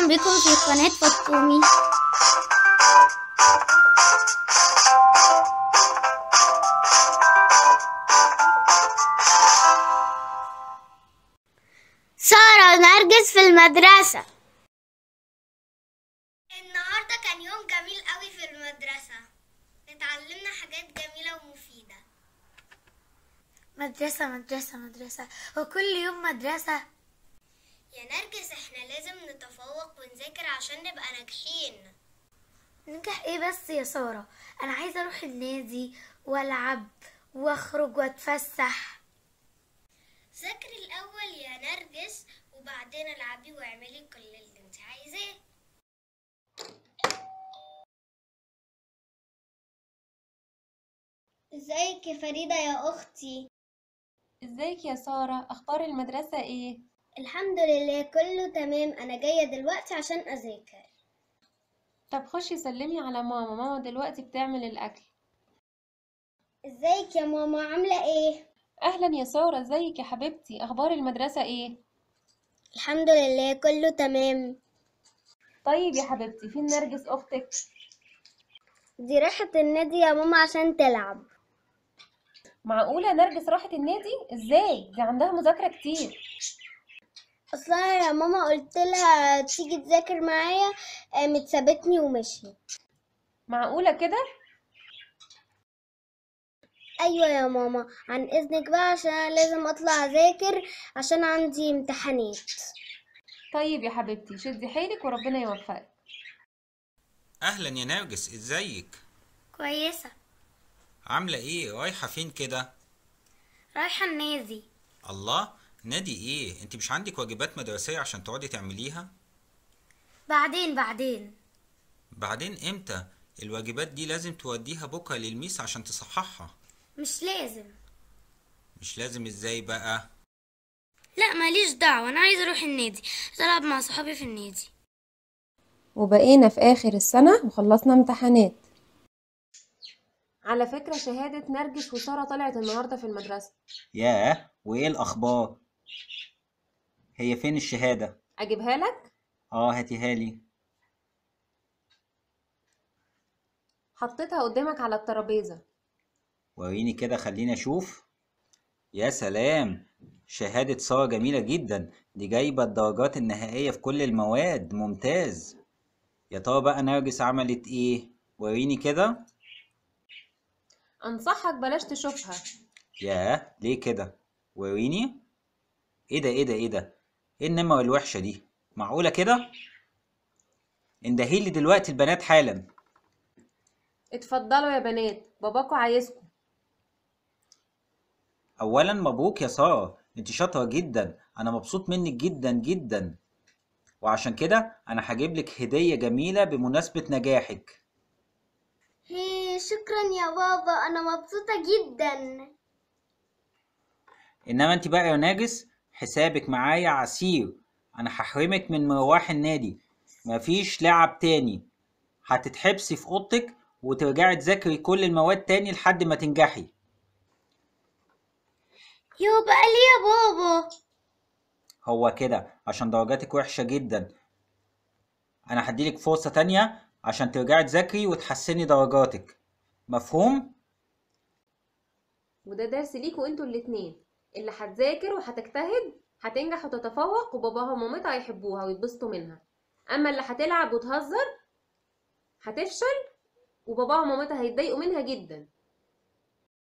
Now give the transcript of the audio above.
بكم في قناة فطومي سارة ونرجس في المدرسة النهاردة كان يوم جميل قوي في المدرسة اتعلمنا حاجات جميلة ومفيدة مدرسة مدرسة مدرسة وكل يوم مدرسة يا نرجس احنا لازم نتفوق ونذاكر عشان نبقى ناجحين ننجح ايه بس يا سارة انا عايزة اروح النادي والعب واخرج واتفسح ذاكري الاول يا نرجس وبعدين العبي واعملي كل اللي انت عايزاه ازيك يا فريدة يا اختي ازيك يا سارة اخبار المدرسة ايه الحمد لله كله تمام انا جاية دلوقتي عشان اذاكر طب خشي سلمي على ماما ماما دلوقتي بتعمل الاكل ازيك يا ماما عاملة ايه اهلا يا سارة ازيك يا حبيبتي اخبار المدرسة ايه الحمد لله كله تمام طيب يا حبيبتي فين نرجس اختك دي راحت النادي يا ماما عشان تلعب معقولة نرجس راحت النادي ازاي دي عندها مذاكرة كتير اصلا يا ماما قلت لها تيجي تذاكر معايا قامت سابتني ومشيت معقولة كده ايوه يا ماما عن اذنك بقى عشان انا لازم اطلع اذاكر عشان عندي امتحانات طيب يا حبيبتي شدي حيلك وربنا يوفقك اهلا يا نرجس ازيك كويسة عامله ايه رايحه فين كده رايحة النادي الله نادي ايه انت مش عندك واجبات مدرسيه عشان تقعدي تعمليها بعدين بعدين بعدين امتى الواجبات دي لازم توديها بكره للميس عشان تصححها مش لازم مش لازم ازاي بقى لا ماليش دعوة انا عايزة اروح النادي عايزة العب مع صحابي في النادي وبقينا في اخر السنة وخلصنا امتحانات على فكرة شهادة نرجس وسارة طلعت النهاردة في المدرسة ياه وايه الاخبار هي فين الشهاده اجيبها لك اه هاتيها لي حطيتها قدامك على الترابيزة وريني كده خليني اشوف يا سلام شهادة سارة جميلة جدا دي جايبة الدرجات النهائية في كل المواد ممتاز يا ترى بقى نرجس عملت ايه وريني كده انصحك بلاش تشوفها ياه ليه كده وريني ايه ده ايه ده ايه ده ايه النمر الوحشة دي معقولة كده اندهيلي دلوقتي البنات حالا اتفضلوا يا بنات باباكوا عايزكم اولا مبروك يا سارة انت شاطرة جدا انا مبسوط منك جدا جدا وعشان كده انا هجيب لك هدية جميلة بمناسبة نجاحك هي شكرا يا بابا انا مبسوطة جدا انما انت بقى يا ناجس حسابك معايا عسير انا هحرمك من مروح النادي مفيش لعب تاني هتتحبسي في اوضتك وترجعي تذاكري كل المواد تاني لحد ما تنجحي يو بقى ليه يا بابا هو كده عشان درجاتك وحشة جدا انا هديلك فرصة تانية عشان ترجعي تذاكري وتحسني درجاتك مفهوم؟ وده درس ليكوا انتوا الاتنين اللي هتذاكر وهتجتهد هتنجح وتتفوق وباباها ومامتها هيحبوها ويتبسطوا منها اما اللي هتلعب وتهزر هتفشل وباباها ومامتها هيتضايقوا منها جدا